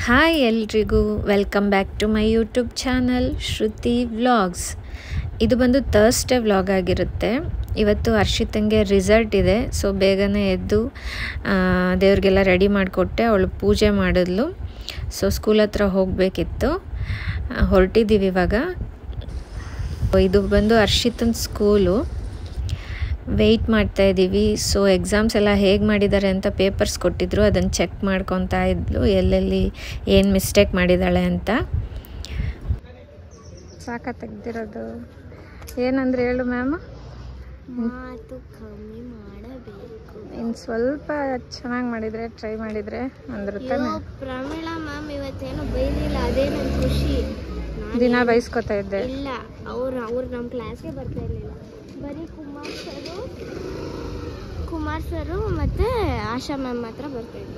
Hi ಎಲ್ರಿಗೂ welcome back to my YouTube channel Shruti vlogs ಇದು ಬಂದು ಥರ್ಸ್ಡೇ ವ್ಲಾಗ್ ಆಗಿರುತ್ತೆ ಇವತ್ತು ಹರ್ಷಿತಂಗೆ ರಿಸಲ್ಟ್ ಇದೆ ಸೊ ಬೇಗನೆ ಎದ್ದು ಆ, ದೇವ್ರಿಗೆಲ್ಲ ರೆಡಿ ಮಾಡಿಕೊಟ್ಟೆ ಅವಳು ಪೂಜೆ ಮಾಡಿದ್ಲು ಸೊ ಸ್ಕೂಲ್ ಹತ್ರ ಹೋಗಬೇಕಿತ್ತು ಹೊರಟಿದ್ದೀವಿ ಇವಾಗ ಇದು ಬಂದು ಹರ್ಷಿತನ ಸ್ಕೂಲು ವೆಯ್ಟ್ ಮಾಡ್ತಾ ಇದ್ದೀವಿ ಸೊ ಎಕ್ಸಾಮ್ಸ್ ಎಲ್ಲ ಹೇಗೆ ಮಾಡಿದ್ದಾರೆ ಅಂತ ಪೇಪರ್ಸ್ ಕೊಟ್ಟಿದ್ರು ಅದನ್ನು ಚೆಕ್ ಮಾಡ್ಕೊತಾ ಇದ್ಲು ಎಲ್ಲೆಲ್ಲಿ ಏನು ಮಿಸ್ಟೇಕ್ ಮಾಡಿದ್ದಾಳೆ ಅಂತ ಸಾಕ ತೆಗ್ದಿರೋದು ಏನಂದ್ರೆ ಹೇಳು ಮ್ಯಾಮ್ ಮಾತು ಕಮ್ಮಿ ಮಾಡಬೇಕು ಇನ್ನು ಸ್ವಲ್ಪ ಚೆನ್ನಾಗಿ ಮಾಡಿದರೆ ಟ್ರೈ ಮಾಡಿದರೆ ಅಂದ್ರೆ ಅಯ್ಯೋ ಪ್ರಮೀಳಾ ಮ್ಯಾಮ್ ಇವತ್ತೇನು ಬೈದಿಲ್ಲ ಅದೇ ನನ್ನ ಖುಷಿ ನಾನ್ ದಿನ ಬೈಸ್ಕೊತಾ ಇದ್ದೆ ಇಲ್ಲ ಅವ್ರು ಅವ್ರು ನಮ್ಮ ಕ್ಲಾಸ್ಗೆ ಬರ್ತಾ ಇರಲಿಲ್ಲ ಬರೀ ಕುಮಾರ್ ಸರು ಕುಮಾರ್ ಸರು ಮತ್ತೆ ಆಶಾ ಮ್ಯಾಮ್ ಮಾತ್ರ ಬರ್ತಾ ಇದ್ರು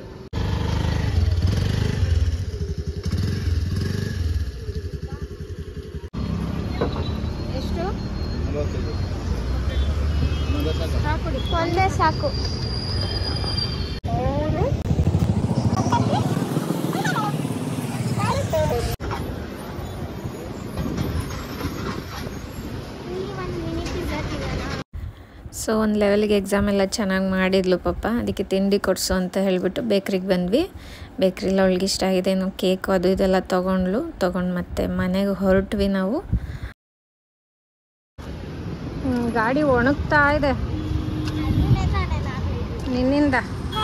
ಎಷ್ಟು ಒಂದೇ ಸಾಕು ಒಂದು ಮಿನಿ ಪಿಜ್ಜಾ ತಿನ್ನೋಣ ಸೊ ಒಂದು ಲೆವೆಲ್ಗೆ ಎಕ್ಸಾಮ್ ಎಲ್ಲ ಚೆನ್ನಾಗಿ ಮಾಡಿದ್ಲು ಪಾಪ ಅದಕ್ಕೆ ತಿಂಡಿ ಕೊಡಿಸು ಅಂತ ಹೇಳಿಬಿಟ್ಟು ಬೇಕ್ರಿಗೆ ಬಂದ್ವಿ ಬೇಕ್ರಿಲಿ ಅವಳಿಗೆ ಇಷ್ಟ ಆಗಿದೆ ಏನು ಕೇಕು ಅದು ಇದೆಲ್ಲ ತೊಗೊಂಡ್ಲು ತೊಗೊಂಡು ಮತ್ತೆ ಮನೆಗೆ ಹೊರಟ್ವಿ ನಾವು ಗಾಡಿ ಒಣಗ್ತಾ ಇದೆ ಅದನ್ನೇ ತಾನೇ ನಾನು ಹೇಳಿದ್ದು. ನಿನ್ನಿಂದ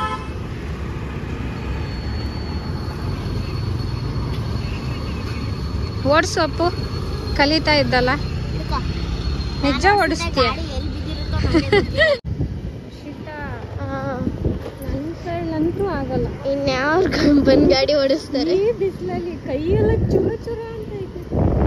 ಓಡಿಸು ಅಪ್ಪು ಕಲಿತಾ ಇದ್ದಲ್ಲ ಹಿಡ್ಕೊ. ನಿಜ ನಾನು ಓಡಿಸ್ತೀಯ ಗಾಡಿ ಎಲ್ಲಿ ಬಿದ್ದಿರುತ್ತೋ ನಮ್ಗೆ ಗೊತ್ತಿಲ್ಲ. ಆ, ನನ್ನ ಕೈಲಂತೂ ಆಗಲ್ಲ ಇನ್ಯಾವ್ರು ಬಂದ್ ಗಾಡಿ ಓಡಿಸ್ತಾರೆ ಈ ಬಿಸಿಲಲ್ಲಿ ಕೈಯೆಲ್ಲ ಚುರ ಚುರ ಅಂತ ಐತೆ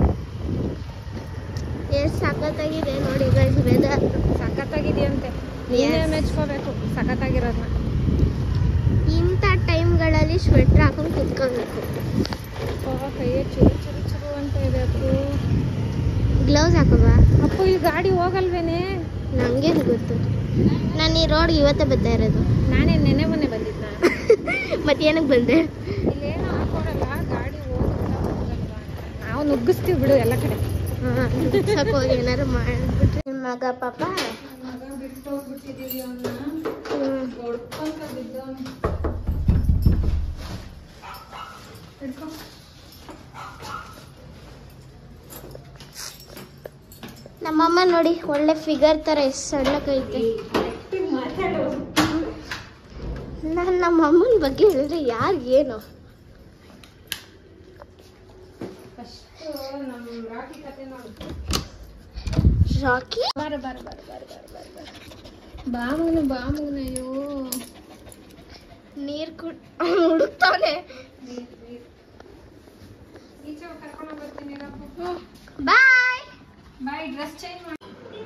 ಎಷ್ಟು ಸಖತ್ತಾಗಿದೆ ನೋಡಿ ಗೈಸ್ ವೆದರ್ ಸಖತ್ತಾಗಿದೆಯಂತೆ ನೀನೇ Yes. ಮೆಚ್ಕೋಬೇಕು ಸಖತ್ತಾಗಿರೋದನ್ನ ಇಂಥ ಟೈಮ್ಗಳಲ್ಲಿ ಸ್ವೆಟ್ರ್ ಹಾಕೊಂಡು ಕುತ್ಕೋಬೇಕು ಕೈಯೇ ಚುರು ಚುರು ಚುರು ಅಂತ ಇದೆ ಅಪ್ಪು ಗ್ಲೌಸ್ ಹಾಕೋಬ ಅಪ್ಪು ಈ ಗಾಡಿ ಹೋಗಲ್ವೇನೆ ನಂಗೆ ಗೊತ್ತು ನಾನು ಈ ರೋಡ್ ಇವತ್ತೇ ಬರ್ತಾ ಇರೋದು ನಾನೇ ನೆನೆ ಮೊನ್ನೆ ಬಂದಿದ್ನ ಮತ್ತೆ ಏನಕ್ಕೆ ಬಂದೆ ಇಲ್ಲೇನು ಹಾಕೊಡಲ್ಲ ಗಾಡಿ ಹೋಗುತ್ತಾ ಹೋಗಲ್ವಾ ಅಂತ. ನಾವು ನುಗ್ಗಿಸ್ತೀವಿ ಬಿಡು ಎಲ್ಲ ಕಡೆ ಸಾಕು ಹೋಗಿ ಏನಾರು ಮಾಡ್ಬಿಟ್ರೆ ನಿಮ್ಮ ಮಗ ಪಾಪ ಹ್ಮ್. ನಮ್ಮಮ್ಮ ನೋಡಿ ಒಳ್ಳೆ ಫಿಗರ್ ತರ ಎಷ್ಟು ಸಣ್ಣಕೈತೆ ನಾನು ನಮ್ಮ ಅಮ್ಮನ ಬಗ್ಗೆ ಹೇಳಿದ್ರೆ ಯಾರಿಗೇನು ರಾಕಿ ಬಾರ ಬಾರ ಬಾರ ಬಾರ ಬಾರ ಬಾರ ಬಾರ ಬಾಮಗನ ಬಾಮಗನ ಅಯ್ಯೋ ನೀರ್ ಕುಡ್ ಹುಡುಕ್ತಾನೆ ಬಾಯ್ ಬಾಯ್ ಡ್ರೆಸ್ ಚೇಂಜ್ ಮಾಡಿ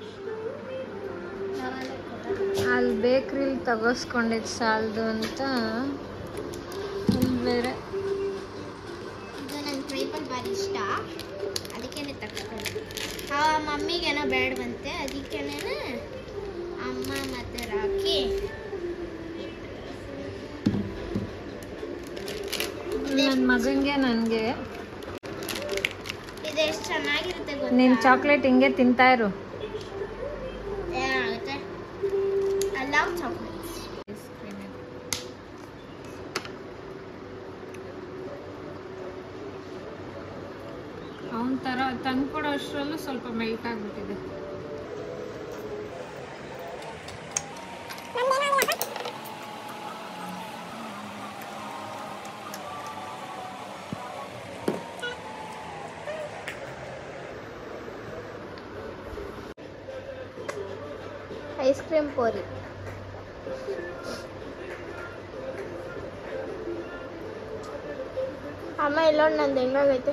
ಅಲ್ಲಿ ಬೇಕ್ರಿಲಿ ತಗೋಸ್ಕೊಂಡಿದ್ದು ಸಾಲದು ಅಂತ ಇಲ್ಲಿ ಬೇರೆ ಇದು ನನ್ನ ಟ್ರೈಪಲ್ ಭಾರಿ ಇಷ್ಟ ಅದಕ್ಕೇನೆ ತಗೊಂಡು ಆ ಮಮ್ಮಿಗೇನೋ ಬೇಡವಂತೆ ಅದಕ್ಕೇನೆ ಅಮ್ಮ ಮತ್ತೆ ರಾಕಿ ನನ್ನ ಮಗಂಗೆ ನನಗೆ ಇದೆಷ್ಟು ಚೆನ್ನಾಗಿರುತ್ತೆ ನಿನ್ನ ಗೊತ್ತಾ ಚಾಕ್ಲೇಟ್ ಹಿಂಗೆ ತಿಂತಾ ಇರು ಏನಾಗುತ್ತೆ ಐ ಲವ್ ಚಾಕ್ಲೇಟ್ಸ್ ಅವನ ಥರ ತಂದ್ಕೊಡೋ ಅಷ್ಟರಲ್ಲೂ ಸ್ವಲ್ಪ ಮೆಲ್ಟ್ ಆಗಿಬಿಟ್ಟಿದೆ ಐಸ್ ಕ್ರೀಮ್ ಪೋರಿ ಅಮ್ಮ ಇಲ್ಲೋಡ್ ನಂದು ಹೆಂಗಾಗೈತೆ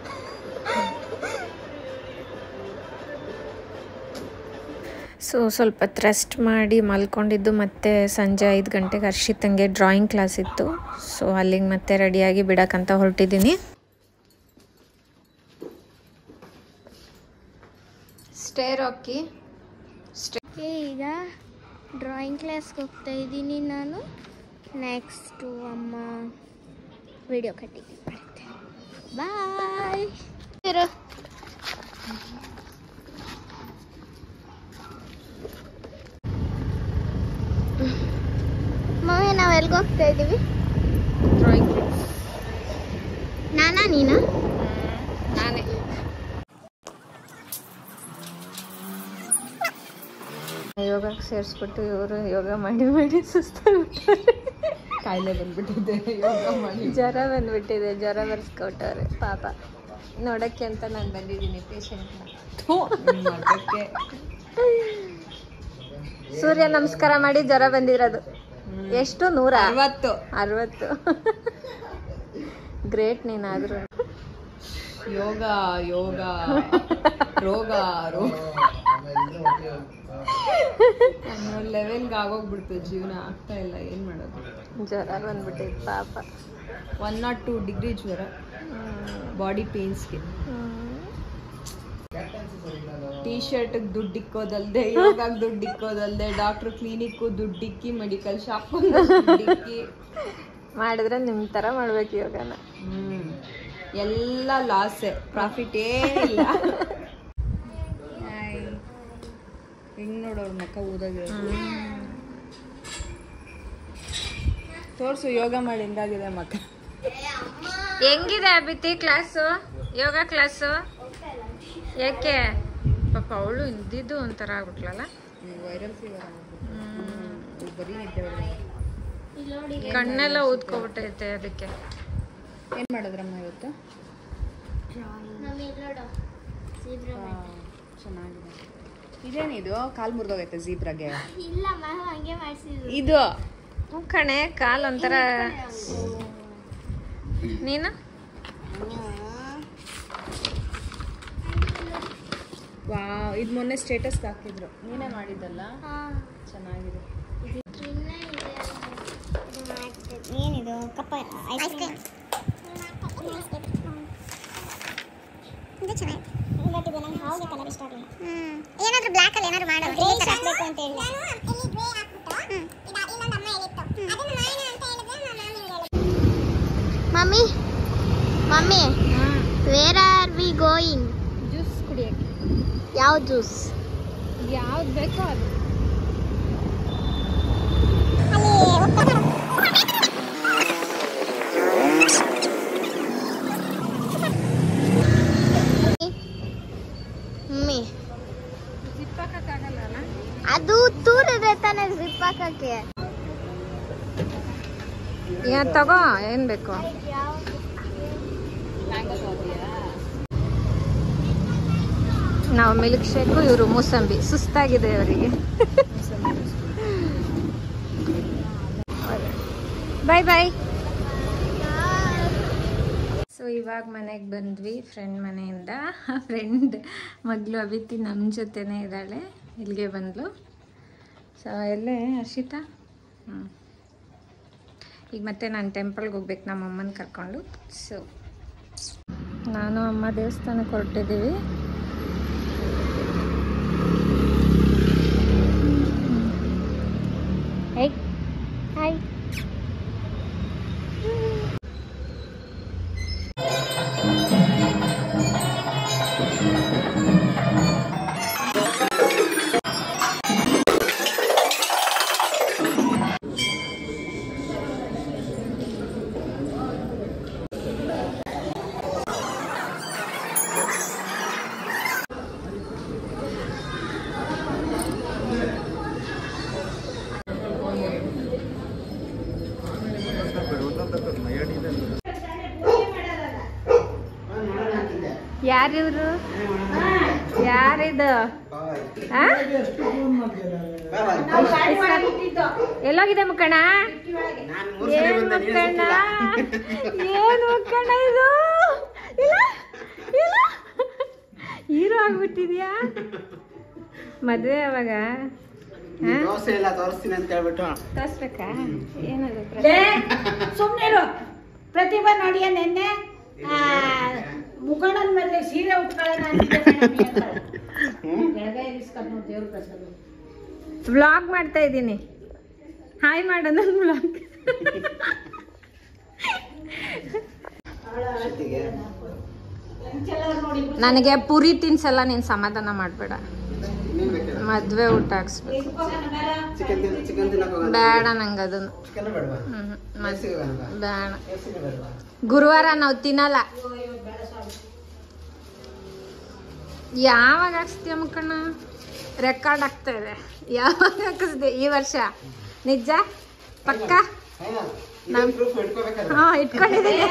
ಸೊ ಸ್ವಲ್ಪ ಹೊತ್ತು ರೆಸ್ಟ್ ಮಾಡಿ ಮಲ್ಕೊಂಡಿದ್ದು ಮತ್ತೆ ಸಂಜೆ ಐದು ಗಂಟೆಗೆ ಹರ್ಷಿತಂಗೆ ಡ್ರಾಯಿಂಗ್ ಕ್ಲಾಸ್ ಇತ್ತು ಸೊ ಅಲ್ಲಿಗೆ ಮತ್ತೆ ರೆಡಿಯಾಗಿ ಬಿಡಕ್ಕಂತ ಹೊರಟಿದ್ದೀನಿ ಸ್ಟೇರ್ ಹಾಕಿ ಏ, ಈಗ ಡ್ರಾಯಿಂಗ್ ಕ್ಲಾಸ್ಗೆ ಹೋಗ್ತಾ ಇದ್ದೀನಿ ನಾನು ನೆಕ್ಸ್ಟು ಅಮ್ಮ ವಿಡಿಯೋ ಕಟ್ಟಿಂಗ್ ಮಾಡುತ್ತೆ ಬಾಯ್ ಇರು ಮಮ್ಮಿ ನಾವು ಎಲ್ಲಿಗೆ ಹೋಗ್ತಾ ಇದ್ದೀವಿ ಡ್ರಾಯಿಂಗ್ ನಾನಾ ನೀನಾ ನಾನೇ ಯೋಗಕ್ಕೆ ಸೇರಿಸ್ಬಿಟ್ಟು ಇವರು ಯೋಗ ಮಾಡಿ ಮಾಡಿ ಸುಸ್ತಾಗ್ಬಿಟ್ಟಾರೆ ಕಾಯಿಲೆ ಬಂದ್ಬಿಟ್ಟಿದೆ ಯೋಗ ಮಾಡಿ ಜ್ವರ ಬಂದ್ಬಿಟ್ಟಿದೆ ಜ್ವರ ಬರ್ಸ್ಕೊಟ್ಟವ್ರೆ ಪಾಪ ನೋಡಕ್ಕೆ ಅಂತ ನಾನು ಬಂದಿದ್ದೀನಿ ಪೇಷಂಟ್ನ ಅದಕ್ಕೆ ಸೂರ್ಯ ನಮಸ್ಕಾರ ಮಾಡಿ ಜ್ವರ ಬಂದಿರೋದು ಎಷ್ಟು ನೂರ ಅರವತ್ತು ಅರವತ್ತು ಗ್ರೇಟ್ ನೀನಾದ್ರು ಯೋಗ ಯೋಗ ರೋಗ ರೋಗ ಅನ್ನೋ ಲೆವೆಲ್ಗೆ ಆಗೋಗ್ಬಿಡ್ತು ಜೀವನ ಆಗ್ತಾ ಇಲ್ಲ ಏನು ಮಾಡೋದು ಜ್ವರ ಬಂದ್ಬಿಟ್ಟೈತೆ ಪಾಪ ಒನ್ ನಾಟ್ ಟೂ ಡಿಗ್ರಿ ಜ್ವರ ಬಾಡಿ ಪೇನ್ಸ್ಗೆ ಟೀ ಶರ್ಟ್ಗೆ ದುಡ್ಡು ಇಕ್ಕೋದಲ್ದೆ ಯೋಗಾಗ್ ದುಡ್ಡು ಇಕ್ಕೋದಲ್ದೆ ಡಾಕ್ಟ್ರ್ ಕ್ಲಿನಿಕ್ಕು ದುಡ್ಡು ಇಕ್ಕಿ ಮೆಡಿಕಲ್ ಶಾಪ್ ಇಕ್ಕಿ ಮಾಡಿದ್ರೆ ನಿಮ್ಮ ಥರ ಮಾಡ್ಬೇಕು ಯೋಗನ ಹ್ಮ್ ಎಲ್ಲ ಲಾಸೆ ಪ್ರಾಫಿಟ್ ಏನಿಲ್ಲ ಹೆಂಗ್ ನೋಡೋರು ಮಕ್ಕ ಊದಾಗಿರೋ ತೋರ್ಸು ಯೋಗ ಮಾಡಿ ಹೆಂಗಾಗಿದೆ ಮಕ್ಕ ಹೆಂಗಿದೆ ಅಭಿತಿ ಕ್ಲಾಸು ಯೋಗ ಕ್ಲಾಸು ಯಾಕೆ ಪಾಪ ಅವಳು ಇದ್ದಿದ್ದು ಒಂಥರ ಆಗ್ಬಿಟ್ಲಲ್ಲ ವೈರಲ್ ಫೀವರ್ ಬರೀ ನಿದ್ದೆ ಬರೋದು. ಕಣ್ಣೆಲ್ಲ ಊದ್ಕೊಬಿಟ್ಟೈತೆ ಅದಕ್ಕೆ ಏನ್ ಮಾಡಿದ್ರಮ್ಮ ಇವತ್ತು ಚೆನ್ನಾಗಿದೆ ಇದೇನಿದು ಕಾಲ್ ಮುರಿದೋಗೈತೆ ಜೀಬ್ರಾಗೆ ಇಲ್ಲ ಮ್ಯಾಮ್ ಹಂಗೆ ಮಾಡಿಸಿದ್ರು ಇದು ಹ್ಞೂ ಕಣೆ ಕಾಲ್ ಒಂಥರ ನೀನು ವಾ ಇದು ಮೊನ್ನೆ ಸ್ಟೇಟಸ್ ಹಾಕಿದ್ರು ನೀನೇ ಮಾಡಿದ್ದಲ್ಲ ಚೆನ್ನಾಗಿದೆ ಏನಿದು ಕಪ್ಪ ಐಸ್ ಕ್ರೀಮ್ ಇದು ಚೆನ್ನಾಗಿದೆ ಬಟ್ ಇದು ನಂಗೆ ಹಾವಿಗೆ ಕಲರ್ ಇಷ್ಟ ಆಗಲಿಲ್ಲ ಏನಾದರೂ ಬ್ಲ್ಯಾಕ್ ಅಲ್ಲಿ ಏನಾದರೂ ಮಾಡೋದು ಗ್ರೇ ಹಾಕಬೇಕು ಅಂತ ಹೇಳಿ mummy mummy where are we going juice ಕುಡಿಯೋಕ್ಕೆ ಯಾವ ಜ್ಯೂಸ್ ಯಾವ್ದು ಬೇಕೋ ಅದು ಮಮ್ಮಿ ಜಿಪ್ ಹಾಕಕ್ಕಾಗಲ್ಲ ಅಲ್ಲ ಅದು ತೂರಿದೆ ತಾನೇ ಜಿಪ್ ಹಾಕಕ್ಕೆ ಯಾ ತಗೋ ಏನು ಬೇಕು ನಾವು ಮಿಲ್ಕ್ ಶೇಕು ಇವರು ಮೂಸಂಬಿ ಸುಸ್ತಾಗಿದೆ ಅವರಿಗೆ ಬಾಯ್ ಬಾಯ್ ಸೊ ಇವಾಗ ಮನೆಗೆ ಬಂದ್ವಿ ಫ್ರೆಂಡ್ ಮನೆಯಿಂದ ಫ್ರೆಂಡ್ ಮಗಳು ಅಭಿತಿ ನಮ್ಮ ಜೊತೆನೇ ಇದ್ದಾಳೆ ಇಲ್ಲಿಗೆ ಬಂದ್ಲು ಸೊ ಎಲ್ಲೇ ಹರ್ಷಿತಾ ಹ್ಞೂ ಈಗ ಮತ್ತೆ ನಾನು ಟೆಂಪಲ್ಗೆ ಹೋಗ್ಬೇಕು ನಮ್ಮ ಅಮ್ಮನ ಕರ್ಕೊಂಡು ಸೊ ನಾನು ಅಮ್ಮ ದೇವಸ್ಥಾನಕ್ಕೆ ಹೊರಟಿದ್ದೀವಿ ಹೇಯ್ ಹಾಯ್ ಯಾರಿವ್ರು ಯಾರಿದು ಆ? ಎಲ್ಲೋಗಿದೆ ಮುಕ್ಕಣ್ಣ ಏನ್ ಮುಕ್ಕಣ್ಣ ಏನ್ ಮುಕ್ಕಣ್ಣ ಇದು ಇಲ್ಲ ಇಲ್ಲ ಹೀರೋ ಆಗ್ಬಿಟ್ಟಿದ್ಯಾ ಮದ್ವೆ ಯಾವಾಗ ಹಾ? ದೋಸೆ ಎಲ್ಲ ತೋರಿಸ್ತೀನಿ ಅಂತ ಹೇಳ್ಬಿಟ್ಟು ತೋರ್ಸ್ಬೇಕಾ ಏನದು ಸುಮ್ಮನಿರು ಪ್ರತಿಭಾ ನೋಡಿಯ ನಿನ್ನೆ ಮುಖಂಡನ ಮೇಲೆ ಸೀರೆ ಉಟ್ಕೊಳ್ಳೋಣ ಅಂತಿದ್ದೆ ಕಣಮ್ಮಿ ಅಂತಾಳೆ. ಎಡಗೈ ಇರಿಸ್ಕೊಂಡು ನೋಡಿ ದೇವ್ರ ಪ್ರಸಾದ ವ್ಲಾಗ್ ಮಾಡ್ತಾ ಇದ್ದೀನಿ ಹಾಯ್ ಮಾಡು ನನ್ನ ವ್ಲಾಗ್ ಶ್ರುತಿಗೆ ನನಗೆ ಪುರಿ ತಿನ್ಸಲ್ಲ ನೀನು ಸಮಾಧಾನ ಮಾಡಬೇಡ ಇನ್ನೇನ್ ಬೇಕಿಲ್ಲ ಮದ್ವೆ ಊಟ ಹಾಕ್ಸ್ಬೇಕು ಚಿಕನ್ ತಿನ್ ಚಿಕನ್ ತಿನ್ನಕ್ ಹೋಗೋಣ ಬೇಡ ನಂಗೆ ಅದನ್ನು ಚಿಕನ್ ಬೇಡವಾ ಹ್ಮ್ ಮೈಸೂರಿಗೆ ಹೋಗೋಣ ಬೇಡ ಮೈಸೂರಿಗೆ ಬೇಡವಾ ಗುರುವಾರ ನಾವು ತಿನ್ನಲ್ಲ ಯಾವಾಗ ಹಾಕ್ಸ್ತೀಯ ಮುಕ್ಕಣ್ಣ ರೆಕಾರ್ಡ್ ಆಗ್ತಾ ಇದೆ ಯಾವಾಗ ಹಾಕಿಸ್ದೆ ಈ ವರ್ಷ ನಿಜ ಪಕ್ಕ ನಾನು ಪ್ರೂಫ್ ಇಟ್ಕೋಬೇಕಾದ್ರೆ ಹಾ ಇಟ್ಕೊಂಡಿದ್ದೀನಿ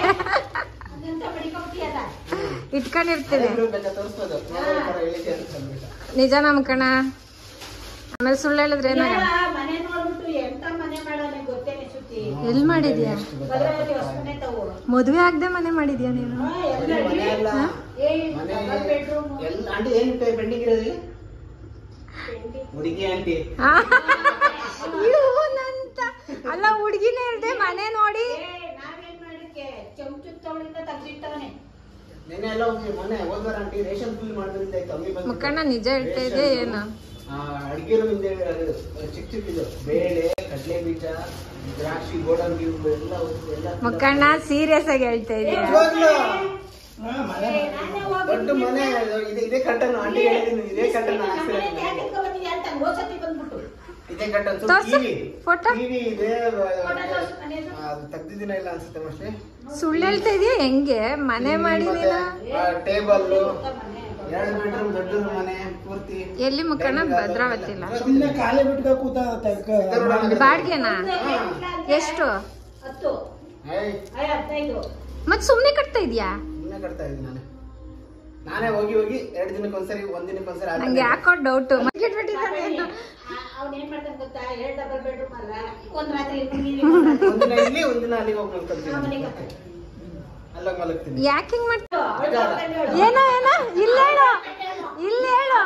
ಇಟ್ಕೊಂಡಿರ್ತೀನಿ ಪ್ರೂಫ್ ಬೇಕಾ ತೋರಿಸ್ಬೋದು ನಾವು ಈ ಥರ ಹೇಳಿಕೆ ಅಂತ ಅಂದ್ಬಿಟ್ಟು. ನಿಜ ನಮ್ಕಣ ಆಮೇಲೆ ಸುಳ್ಳು ಹೇಳಿದ್ರೆ ಏನಾಗ ಮನೆ ನೋಡ್ಬಿಟ್ಟು ಎಂತ ಮನೆ ಮಾಡೋಣ ಗೊತ್ತೇನೆ ಸುತ್ತಿ ಎಲ್ಲಿ ಮಾಡಿದ್ಯಾ ಭದ್ರಾವತಿ ಹೊಸಮನೆ ತಾವು ಮದುವೆ ಆಗದೆ ಮನೆ ಮಾಡಿದ್ಯಾ ನೀನು ಮನೆ ಮನೆ ಅಲ್ಲ ಮನೆ ಎಲ್ಲ ಆಂಟಿ ಏನ್ ಪೆಂಡಿಂಗ್ ಇರೋದು ಹುಡುಗಿ ಆಂಟಿ ಆ? ಅಯ್ಯೋ, ನಂತ ಅಲ್ಲ ಹುಡುಗಿನೇ ಇಲ್ದೆ ಮನೆ ನೋಡಿ ನಾವೇನ್ ಮಾಡಿದ್ಕೆ ಚಮಚ ತವಳಿಂದ ತೆಗ್ದಿಟ್ಟವನೆ ನೆನ್ನೆ ಎಲ್ಲ ಹೋಗಿ ಮೊನ್ನೆ ಹೋದ್ವಾರ ಆಂಟಿ ರೇಷನ್ ಫುಲ್ ಮಾಡೋದ್ರಿಂದ ಕಮ್ಮಿ ಬಂತು ಮುಕ್ಕಣ್ಣ ನಿಜ ಹೇಳ್ತಾ ಇದೆ ಏನು ಅಡಿಗೆ ಹಿಂದೆ ಅದು ಚಿಕ್ಕ ಚಿಕ್ಕ ಇದು ಬೇಳೆ ಕಡಲೆ ಬೀಜ ದ್ರಾಕ್ಷಿ ಗೋಡಂಬಿ ಇವು ಎಲ್ಲ ಹೊತ್ತು ಎಲ್ಲ ಮುಕ್ಕಣ್ಣ ಸೀರಿಯಸ್ ಆಗಿ ಹೇಳ್ತಾ ಇದೆಯಾ ನಿಜವಾಗ್ಲೂ? ಹಾ, ಮನೆ ದೊಡ್ಡ ಮನೆ ಇದು- ಇದೆ ಇದೇ ಕಟ್ಟನ್ನು ಆಂಟಿ ಹೇಳಿದ್ದೀನಿ ಇದೇ ಕಟ್ಟನ್ನು ಹಾಕ್ಸಿರೋದು ಯಾಕೆ ಬಂದಿದ್ಯಾ ಅಂತ ಓಸತಿ ಬಂದ್ಬಿಟ್ಟು ಇದೇ ಕಟ್ಟನ್ ತೋರ್ಸು, ಟಿವಿ photo. ಟಿವಿ ಇದೆ ಫೋಟೋ ತೋರ್ಸು ಮನೆದು. ಆ, ಅದು ತೆಗ್ದಿದ್ದೀನ ಇಲ್ಲ ಅನ್ಸುತ್ತೆ ಮೋಸ್ಟ್ಲಿ ಸುಳ್ಳು ಹೇಳ್ತಾ ಇದೆಯಾ ಹೆಂಗೆ ಮನೆ ಮಾಡಿದೀನ ಟೇಬಲ್ ಎರಡು ಬೆಡ್ರೂಮ್ ದೊಡ್ಡ ಮನೆ ಪೂರ್ತಿ ಎಲ್ಲಿ ಮುಕ್ಕಣ್ಣ ಭದ್ರಾವತಿ ಇಲ್ಲ ಸುಮ್ಮನೆ ಖಾಲಿ ಬಿಟ್ಕ ಕೂತ ಬಾಡ್ಗೆನಾ ಎಷ್ಟು ಹತ್ತು ಏಯ್ ಐ ಹದಿನೈದು ಮತ್ ಸುಮ್ನೆ ಕಟ್ತಾ ಇದೀಯಾ ಸುಮ್ಮನೆ ಕಟ್ತಾ ಇದ್ದೀನಿ ನಾನು ನಾನೇ ಹೋಗಿ ಹೋಗಿ ಎರಡು ದಿನಕ್ಕೆ ಒಂದ್ಸರಿ ಒಂದ್ ದಿನಕ್ಕೆ ಒಂದ್ಸರಿ ಆ ಥರ ನಂಗೆ ಯಾಕೋ ಡೌಟ್ ಬಿಟ್ಟಿದ್ದಾನೆ ಏನು ಅವ್ನ ಏನ್ ಮಾಡ್ತಾನೆ ಗೊತ್ತಾ ಎರಡ್ ಡಬಲ್ ಬೆಡ್ರೂಮ್ ಅಲ್ಲ ಒಂದ್ ರಾತ್ರಿ ಇರ್ತೀನಿ, ಒಂದಿನ ಇಲ್ಲಿ ಒಂದಿನ ಅಲ್ಲಿಗೆ ಹೋಗಿ ಮಲ್ಕೊಂತೀನಿ ಆ ಮನೆಗೆ ಹೋಗ್ತಾನೆ. ಅಲ್ಲೋಗಿ ಮಲಗ್ತೀನಿ ಯಾಕೆ ಹಿಂಗ್ ಮಾಡ್ತಾ ಅವ್ಳು ನೋಡ್ಕೊಂಡು ಹೇಳು. ಏನೋ ಏನೋ ಇಲ್ಲ ಹೇಳು ಇಲ್ಲ ಹೇಳು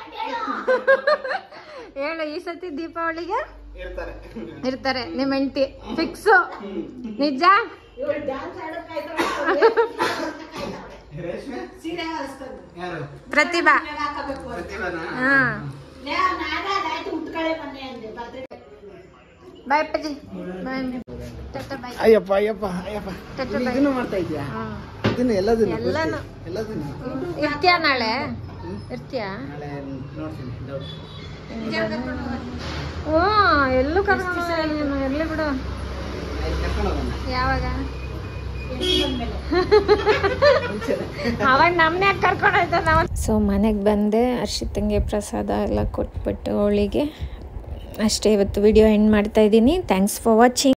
ಹೇಳು ಈ ಸತಿ ದೀಪಾವಳಿಗೆ ಇರ್ತಾರೆ ಇರ್ತಾರೆ ನಿಮ್ಮ ಹೆಂಡತಿ ಫಿಕ್ಸ್ ನಿಜ ಇವ್ಳು ಡ್ಯಾನ್ಸ್ ಆಡೋಕ್ ಕಾಯ್ತಾಳೆ. ರೇಷ್ಮೆ ಸೀರೆ ಹಾಸ್ಕೊಂಡು. ಯಾರು ಪ್ರತಿಭಾ ಮನೆಗ್ ಹಾಕಬೇಕು ಅಂತ. ಪ್ರತಿಭಾನ ಹಾ ನೇ- ನಾನೇ ಅದಾಯ್ತು ಉಟ್ಕಳೆ ಮೊನ್ನೆ ಅಂದೆ ಬರ್ತ್ಡೇ ಬಾಯ್ ಅಪ್ಪಾಜಿ ಬಾಯ್ ಟಾಟಾ ಬಾಯ್ ಅಯ್ಯಪ್ಪ ಅಯ್ಯಪ್ಪ ಅಯ್ಯಪ್ಪ ಟಾಟಾ ನೀನು ಬಾಯ್ ಇದನ್ನು ಮಾಡ್ತಾ ಇದೀಯಾ ಹ್ಮ್. ಇದನ್ನು ಎಲ್ಲದನ್ನು ಎಲ್ಲಾನು. ಪೂರ್ತಿ? ಎಲ್ಲದನ್ನು ಇರ್ತೀಯಾ ನಾಳೆ ಇರ್ತೀಯಾ ನಾಳೆ ನೋಡ್ತೀನಿ ಡೌಟ್ ಓ ಎಲ್ಲೂ ಕರ್ಕೊಂಡು ಹೋಗಲ್ಲ ನೀನು ಎಲ್ಲಿ ಬಿಡು ಕರ್ಕೊಂಡು ಹೋಗೋಣ ಯಾವಾಗ ಬಂದ್ಮೇಲೆ ಅವಾಗ ನಮ್ಮನೆ ಕರ್ಕೊಂಡು ಹೋಯ್ತ ನಾವು ಸೊ ಮನೆಗೆ ಬಂದೆ ಅರ್ಷಿತಂಗೆ ಪ್ರಸಾದ ಎಲ್ಲ ಕೊಟ್ಬಿಟ್ಟು ಅವಳಿಗೆ ಅಷ್ಟೇ ಇವತ್ತು ವಿಡಿಯೋ ಎಂಡ್ ಮಾಡ್ತಾ ಇದ್ದೀನಿ ಥ್ಯಾಂಕ್ಸ್ ಫಾರ್ ವಾಚಿಂಗ್